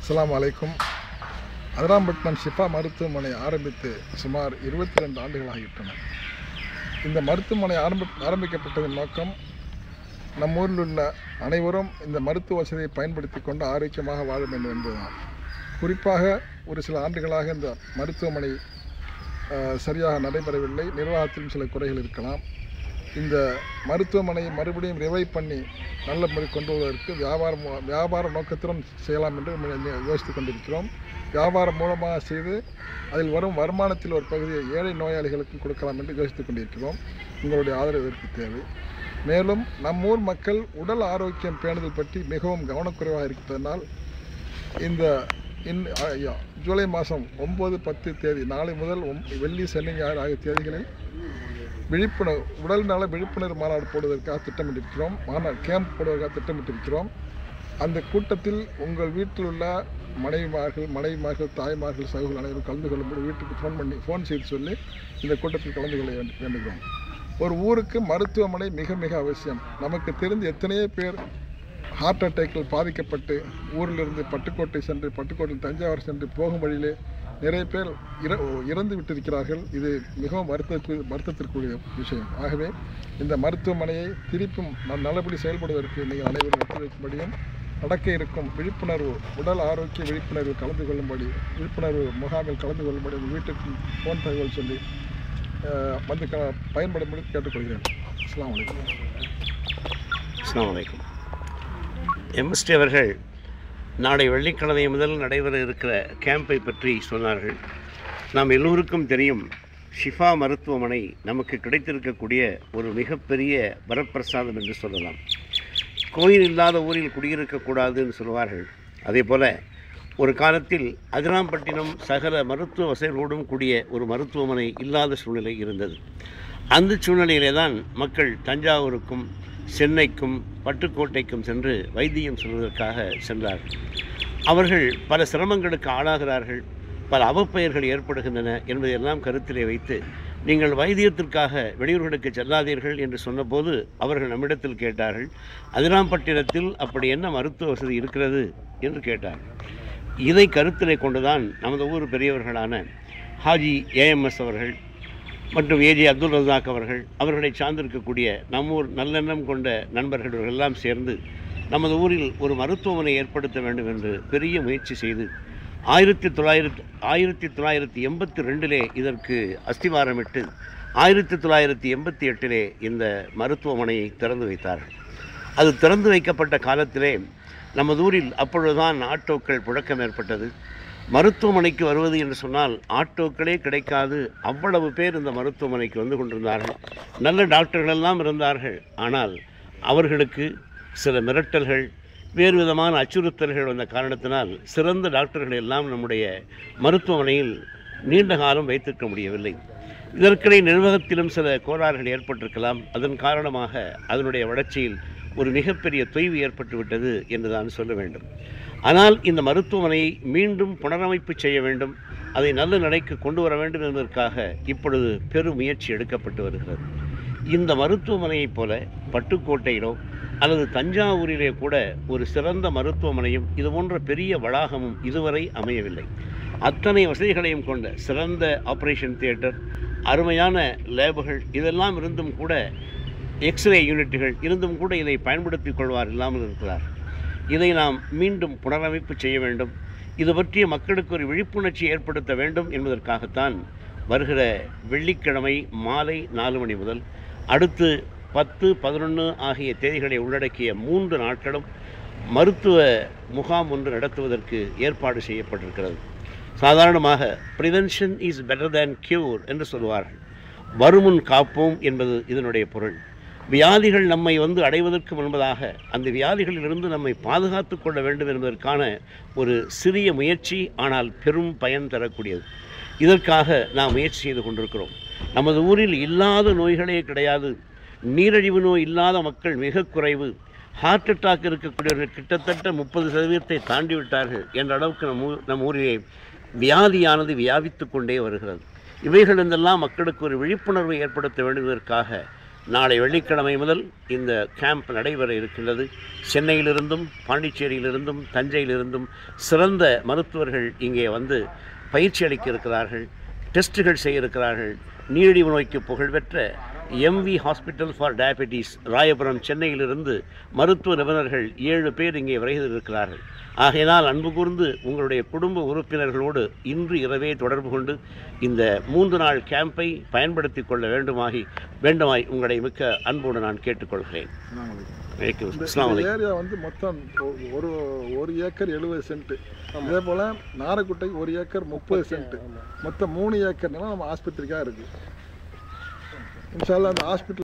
அஸ்ஸலாமு அலைக்கும் அதிராம்பட்டினம் ஷிஃபா மருத்துவமனை ஆரம்பித்து சுமார் இருபத்தி ரெண்டு ஆண்டுகளாகிவிட்டன இந்த மருத்துவமனை ஆரம்ப ஆரம்பிக்கப்பட்டதன் நோக்கம் நம் ஊரில் உள்ள அனைவரும் இந்த மருத்துவ வசதியை பயன்படுத்தி கொண்டு ஆரோக்கியமாக வாழ வேண்டும் என்பதுதான் குறிப்பாக ஒரு சில ஆண்டுகளாக இந்த மருத்துவமனை அஹ், சரியாக நடைபெறவில்லை நிர்வாகத்திலும் சில குறைகள் இருக்கலாம் இந்த மருத்துவமனையை மறுபடியும் ரிவைவ் பண்ணி நல்ல முறை கொண்டு வருவதற்கு வியாபாரம் மூ- வியாபார நோக்கத்துடன் செய்யலாம் என்று நம்ம யோசித்து கொண்டிருக்கிறோம் வியாபாரம் மூலமாக செய்து அதில் வரும் வருமானத்தில் ஒரு பகுதியை ஏழை நோயாளிகளுக்கு கொடுக்கலாம் என்று யோசித்துக் கொண்டிருக்கிறோம் உங்களுடைய ஆதரவு இதற்கு தேவை மேலும் நம் ஊர் மக்கள் உடல் ஆரோக்கியம் பேணுதல் பற்றி மிகவும் கவனக்குறைவாக இருப்பதனால் இந்த இன் அ- ஐயா, ஜூலை மாதம் ஒம்பது பத்து தேதி நாளை முதல் ஒம்- வெள்ளி சனி ஞாயிறு ஆகிய தேதிகளில் விழிப்புணர்வு உடல் நல விழிப்புணர்வு மாநாடு போடுவதற்காக திட்டமிட்டிருக்கிறோம் மாநாடு கேம்ப் போடுவதற்காக திட்டமிட்டிருக்கிறோம் அந்த கூட்டத்தில் உங்கள் வீட்டில் உள்ள மனைவிமார்கள் மனைவிமார்கள் தாய்மார்கள் சகோதரர்கள் அனைவரும் கலந்து கொள்ளும்படி வீட்டுக்கு ஃபோன் பண்ணி ஃபோன் செய்து சொல்லி இந்த கூட்டத்தில் கலந்து கொள்ள வேண்டு- வேண்டுகிறோம் ஒரு ஊருக்கு மருத்துவமனை மிக மிக அவசியம் நமக்கு தெரிந்து எத்தனையோ பேர் ஹார்ட் அட்டாக்கில் பாதிக்கப்பட்டு ஊரிலிருந்து பட்டுக்கோட்டை சென்று பட்டுக்கோட்டையில் தஞ்சாவூர் சென்று போகும் வழியிலே நிறைய பேர் இற இறந்து விட்டிருக்கிறார்கள் இது மிகவும் வருத்தத்திற்கு வருத்தத்திற்குரிய விஷயம் ஆகவே இந்த மருத்துவமனையை திருப்பும் ந- நல்லபடி செயல்படுவதற்கு நீங்கள் அனைவரும் ஒத்துழைக்கும்படியும் நடக்க இருக்கும் விழிப்புணர்வு உடல் ஆரோக்கிய விழிப்புணர்வு கலந்து கொள்ளும்படி விழிப்புணர்வு முகாமில் கலந்து கொள்ளும்படி உங்கள் வீட்டுக்கு ஃபோன் தகவல் சொல்லி அஹ், வந்து க பயன்படும்படி கேட்டுக்கொள்கிறேன் அஸ்ஸலாமு அலைக்கும் அஸ்ஸலாமு அலைக்கும் எம்எஸ்டி அவர்கள் நாளை வெள்ளிக்கிழமை முதல் நடைபெற இருக்கிற கேம்பை பற்றி சொன்னார்கள் நாம் எல்லோருக்கும் தெரியும் ஷிஃபா மருத்துவமனை நமக்கு கிடைத்திருக்கக்கூடிய ஒரு மிகப்பெரிய வரப்பிரசாதம் என்று சொல்லலாம் கோயில் இல்லாத ஊரில் குடியிருக்கக்கூடாதுன்னு சொல்வார்கள் அதே போல் ஒரு காலத்தில் அதிராம்பட்டினம் சகல மருத்துவ வசதிகளோடும் கூடிய ஒரு மருத்துவமனை இல்லாத சூழ்நிலை இருந்தது அந்த சூழ்நிலையிலே தான் மக்கள் தஞ்சாவூருக்கும் சென்னைக்கும் பட்டுக்கோட்டைக்கும் சென்று வைத்தியம் சொல்வதற்காக சென்றார்கள் அவர்கள் பல சிரமங்களுக்கு ஆளாகிறார்கள் பல அவப்பெயர்கள் ஏற்படுகின்றன என்பதையெல்லாம் கருத்திலே வைத்து நீங்கள் வைத்தியத்திற்காக வெளியூர்களுக்கு செல்லாதீர்கள் என்று சொன்னபோது அவர்கள் நம்மிடத்தில் கேட்டார்கள் அதிராம்பட்டினத்தில் அப்படி என்ன மருத்துவ வசதி இருக்கிறது என்று கேட்டார்கள் இதை கருத்திலே கொண்டுதான் நமது ஊர் பெரியவர்களான ஹாஜி ஏஎம்எஸ் அவர்கள் மற்றும் ஏஜி அப்துல் ரசாக் அவர்கள் அவர்களை சார்ந்திருக்கக்கூடிய நம்மூர் நல்லெண்ணம் கொண்ட நண்பர்கள் இவர்கள் எல்லாம் சேர்ந்து நமது ஊரில் ஒரு மருத்துவமனை ஏற்படுத்த வேண்டும் என்று பெரிய முயற்சி செய்து ஆயிரத்தி தொள்ளாயிரத்தி ஆயிரத்தி தொள்ளாயிரத்தி எண்பத்தி ரெண்டிலே இதற்கு அஸ்திவாரமிட்டு ஆயிரத்தி தொள்ளாயிரத்தி எண்பத்தி எட்டிலே இந்த மருத்துவமனையை திறந்து வைத்தார்கள் அது திறந்து வைக்கப்பட்ட காலத்திலே நமது ஊரில் அப்பொழுதுதான் ஆட்டோக்கள் புழக்கம் ஏற்பட்டது மருத்துவமனைக்கு வருவது என்று சொன்னால் ஆட்டோக்களே கிடைக்காது அவ்வளவு பேர் இந்த மருத்துவமனைக்கு வந்து கொண்டிருந்தார்கள் நல்ல டாக்டர்கள் எல்லாம் இருந்தார்கள் ஆனால் அவர்களுக்கு சில மிரட்டல்கள் வேறு விதமான அச்சுறுத்தல்கள் வந்த காரணத்தினால் சிறந்த டாக்டர்கள் எல்லாம் நம்முடைய மருத்துவமனையில் நீண்ட காலம் வைத்திருக்க முடியவில்லை இதற்கிடை நிர்வாகத்திலும் சில கோளாறுகள் ஏற்பட்டிருக்கலாம் அதன் காரணமாக அதனுடைய வளர்ச்சியில் ஒரு மிகப்பெரிய தொய்வு ஏற்பட்டுவிட்டது என்று தான் சொல்ல வேண்டும் ஆனால் இந்த மருத்துவமனையை மீண்டும் புனரமைப்பு செய்ய வேண்டும் அதை நல்ல நிலைக்கு கொண்டு வர வேண்டும் என்பதற்காக இப்பொழுது பெரும் முயற்சி எடுக்கப்பட்டு வருகிறது இந்த மருத்துவமனையைப் போல பட்டுக்கோட்டையிலோ அல்லது தஞ்சாவூரிலே கூட ஒரு சிறந்த மருத்துவமனையும் இது போன்ற பெரிய வளாகமும் இதுவரை அமையவில்லை அத்தனை வசதிகளையும் கொண்ட சிறந்த ஆபரேஷன் தியேட்டர் அருமையான லேபுகள் இதெல்லாம் இருந்தும் கூட எக்ஸ்ரே யூனிட்டுகள் இருந்தும் கூட இதை பயன்படுத்திக் கொள்வார் இல்லாமல் இருக்கிறார் இதை நாம் மீண்டும் புனரமைப்பு செய்ய வேண்டும் இது பற்றிய மக்களுக்கு ஒரு விழிப்புணர்ச்சி ஏற்படுத்த வேண்டும் என்பதற்காகத்தான் வருகிற வெள்ளிக்கிழமை மாலை நாலு மணி முதல் அடுத்து பத்து பதினொன்று ஆகிய தேதிகளை உள்ளடக்கிய மூன்று நாட்களும் மருத்துவ முகாம் ஒன்று நடத்துவதற்கு ஏற்பாடு செய்யப்பட்டிருக்கிறது சாதாரணமாக prevention is better than cure என்று சொல்வார்கள் வருமுன் காப்போம் என்பது இதனுடைய பொருள் வியாதிகள் நம்மை வந்து அடைவதற்கு முன்பதாக அந்த வியாதிகளிலிருந்து நம்மை பாதுகாத்து கொள்ள வேண்டும் என்பதற்கான ஒரு சிறிய முயற்சி ஆனால் பெரும் பயன் தரக்கூடியது இதற்காக நாம் முயற்சி செய்து கொண்டிருக்கிறோம் நமது ஊரில் இல்லாத நோய்களே கிடையாது நீரிழிவு நோய் இல்லாத மக்கள் மிக குறைவு ஹார்ட் அட்டாக் இருக்கக்கூடியவர்கள் கிட்டத்தட்ட முப்பது சதவீதத்தை தாண்டி விட்டார்கள் என்ற அளவுக்கு நம் ஊ- நம் ஊரிலே வியாதியானது வியாபித்து கொண்டே வருகிறது இவைகளிருந்தெல்லாம் மக்களுக்கு ஒரு விழிப்புணர்வை ஏற்படுத்த வேண்டுவதற்காக நாளை வெள்ளிக்கிழமை முதல் இந்த கேம்ப் நடைபெற இருக்கின்றது சென்னையிலிருந்தும் பாண்டிச்சேரியிலிருந்தும் தஞ்சையிலிருந்தும் சிறந்த மருத்துவர்கள் இங்கே வந்து பயிற்சி அளிக்க இருக்கிறார்கள் டெஸ்ட்டுகள் செய்ய இருக்கிறார்கள் நீரிழிவு நோய்க்கு புகழ்பெற்ற M V hospital for diabetes Royapuram சென்னையிலிருந்து மருத்துவ நிபுணர்கள் ஏழு பேர் இங்கே விரைந்து இருக்கிறார்கள் ஆகையினால் அன்பு கூர்ந்து உங்களுடைய குடும்ப உறுப்பினர்களோடு இன்று இரவே தொடர்பு கொண்டு இந்த மூன்று நாள் கேம்பை பயன்படுத்தி கொள்ள வேண்டுமாகி வேண்டுமாய் உங்களை மிக்க அன்போடு நான் கேட்டுக்கொள்கிறேன் வணக்கம். அஸ்ஸலாமு இந்த அலைக்கும். ஏரியா வந்து மொத்தம் ஒ- ஒரு ஒரு ஏக்கர் எழுபது சென்ட் அதே போல் நாரக்குட்டைக்கு ஒரு ஏக்கர் முப்பது சென்ட் மொத்தம் மூணு ஏக்கர் நிலம் நம்ம ஆஸ்பத்திரிக்காக இருக்குது இன்ஷால்லா அந்த ஹாஸ்பிட்டல்